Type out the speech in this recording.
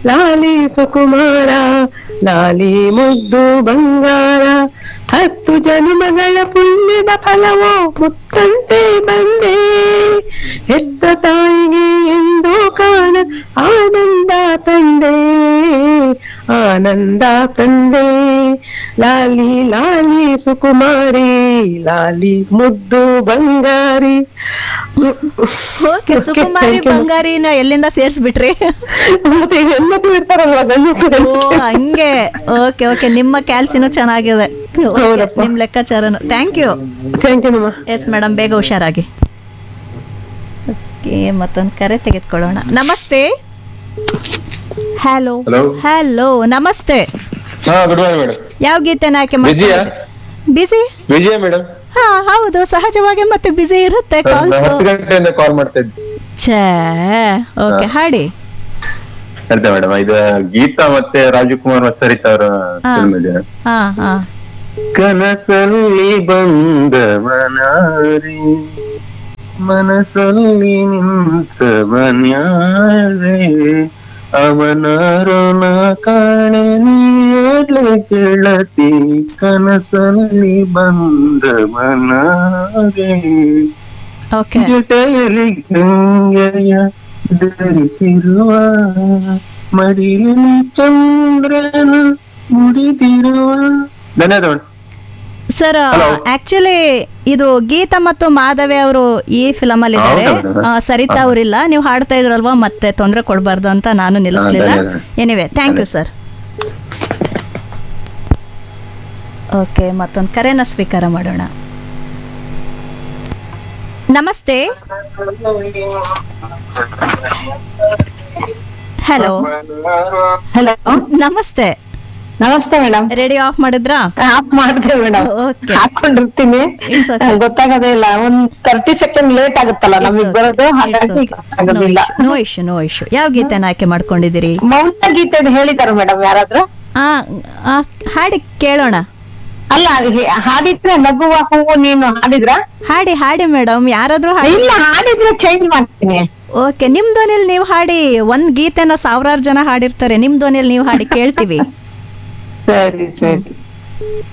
ಲಾಲಿ ಸುಕುಮಾರ ಲಾಲಿ ಮುದ್ದು ಬಂಗಾರ ಹತ್ತು ಜನ್ಮಗಳ ಪುಣ್ಯದ ಫಲವೋ ಮುತ್ತಂತೆ ಬಂದೆ ಹೆತ್ತ ತಾಯಿಗೆ ಎಂದು ಕಾಣ ಆನಂದ ತಂದೆ ಆನಂದ ತಂದೆ ಲಾಲಿ ಲಾಲಿ ಸುಕುಮಾರಿ ಲಾಲಿ ಮುದ್ದು ಬಂಗಾರಿ ಓಕೆ ಸುಕುಮಾರಿ thank you. ಬಂಗಾರಿನ ಎಲ್ಲಿಂದ ಸೇರ್ಸ್ಬಿಟ್ರಿ ಮತ್ತೆ ಈಗ ಹೆಣ್ಮಕ್ಳು ಇರ್ತಾರಲ್ವಾ ಗಂಡು ಮಕ್ಳು ಓ ಹಂಗೆ ಓಕೆ ಓಕೆ ನಿಮ್ಮ ಕ್ಯಾಲ್ಸಿನೂ ಚೆನ್ನಾಗಿದೆ Okay, ಹೌದಪ್ಪ. ನಿಮ್ ಲೆಕ್ಕಾಚಾರನು ಥ್ಯಾಂಕ್ ಯು ಥ್ಯಾಂಕ್ ಯು ನಮ್ಮ ಎಸ್ ಮೇಡಮ್ ಬೇಗ ಹುಷಾರಾಗಿ ಓಕೆ ಮತ್ತೊಂದು ಕರೆ ತೆಗೆದುಕೊಳ್ಳೋಣ ನಮಸ್ತೆ ಹಲೋ Hello. ಹಲೋ ನಮಸ್ತೆ ಹಾ ಗುಡ್ ಮಾರ್ನಿಂಗ್ ಮೇಡಮ್ ಯಾವ ಗೀತೆನ ಆಯ್ಕೆ Busy ಯಾ? ಬಿಸಿ ವಿಜಯ ಮೇಡಮ್ ಹಾ ಹೌದು ಸಹಜವಾಗಿ ಮತ್ತೆ ಬಿಸಿ ಇರುತ್ತೆ ಕಾಲ್ಸ್ ಹತ್ತು ಗಂಟೆಯಿಂದ ಕಾಲ್ ಮಾಡ್ತಾ ಇದ್ದೆ ಛೇ ಓಕೆ ಹಾಡಿ ಅರ್ಧ ಮೇಡಮ್ ಇದು ಗೀತಾ ಮತ್ತೆ ರಾಜಕುಮಾರ್ ಮತ್ತು ಸರಿತಾ ಅವರ ಹಾ. ಫಿಲ್ಮ್ ಇದೆ ಹಾ ಹಾ ಕನಸಲ್ಲಿ ಬಂದ ಮನಾರಿ ಮನಸ್ಸಲ್ಲಿ ನಿಂತ ಮನ್ಯಾರೆ ಅವನಾರೋನ ಕಾಣೆ ನೀಡ್ಲೆ ಕೇಳತಿ ಕನಸಲ್ಲಿ ಬಂದ ಮನಾರೆ ಓಕೆ ಜಟೆಯಲ್ಲಿ ಗಂಗೆಯ ಧರಿಸಿರುವ ಮಡಿಯಲ್ಲಿ ಚಂದ್ರನ ಮುಡಿದಿರುವ ಧನ್ಯವಾದ ಮೇಡಮ್ ಸರ್ Hello. ಆಕ್ಚುಲಿ ಇದು ಗೀತಾ ಮತ್ತು ಮಾಧವಿ ಅವರು ಈ ಫಿಲಮ್ ಅಲ್ಲಿ ಇದ್ದಾರೆ ಹೌದಾ madam? ಆ, ಸರಿತಾ ಹಾ. ಅವರಿಲ್ಲ ನೀವು ಹಾಡ್ತಾ ಇದ್ರಲ್ವಾ ಮತ್ತೆ ತೊಂದರೆ ಕೊಡಬಾರ್ದು ಅಂತ ನಾನು ನಿಲ್ಲಿಸ್ಲಿಲ್ಲ ಧನ್ಯವಾದ. Anyway thank you sir okay ಮತ್ತೊಂದು ಕರೆನ ಸ್ವೀಕಾರ ಮಾಡೋಣ ನಮಸ್ತೆ ಹಲೋ ಹಲೋ ನಮಸ್ತೆ ನಮಸ್ತೆ ಮೇಡಮ್ ರೇಡಿಯೋ ಆಫ್ ಮಾಡಿದ್ರಾ ಆಫ್ ಮಾಡಿದೆ ಮೇಡಮ್ Okay. ಹಾಕೊಂಡಿರ್ತೀನಿ It's okay. ಗೊತ್ತಾಗೋದೇ ಇಲ್ಲ ಒಂದ್ ತರ್ಟಿ ಸೆಕೆಂಡ್ ಲೇಟ್ ಆಗುತ್ತಲ್ಲ ನಮಗ್ ಬರೋದು ಹಾಗಾಗಿ ಆಗೋದಿಲ್ಲ ನೋ ಇಶ್ಯೂ ನೋ ಇಶ್ಯೂ ಯಾವ ಗೀತೆನ ಆಯ್ಕೆ ಮಾಡ್ಕೊಂಡಿದ್ದೀರಿ ಮೌನ ಗೀತೆ ಹೇಳಿದಾರ ಮೇಡಮ್ ಯಾರಾದ್ರೂ ಆ ಆ, ಹಾಡಿ ಕೇಳೋಣ ಅಲ್ಲ ಅದು ಹೇ- ಹಾಡಿದ್ರೆ ನಗುವ ಹೂವು ನೀನು ಹಾಡಿದ್ರ ಹಾಡಿ ಹಾಡಿ ಮೇಡಮ್ ಯಾರಾದ್ರೂ ಹಾಡಿ ಇಲ್ಲ ಹಾಡಿದ್ರೆ ಚೇಂಜ್ ಮಾಡ್ತೀನಿ ಓಕೆ ನಿಮ್ ಧ್ವನಿಯಲ್ಲಿ ನೀವು ಹಾಡಿ ಒಂದ್ ಗೀತೆನ ಸಾವಿರಾರು ಜನ ಹಾಡಿರ್ತಾರೆ ನಿಮ್ ಧ್ವನಿಯಲ್ಲಿ ನೀವು ಹಾಡಿ ಕೇಳ್ತೀವಿ ಸರಿ ಸರಿ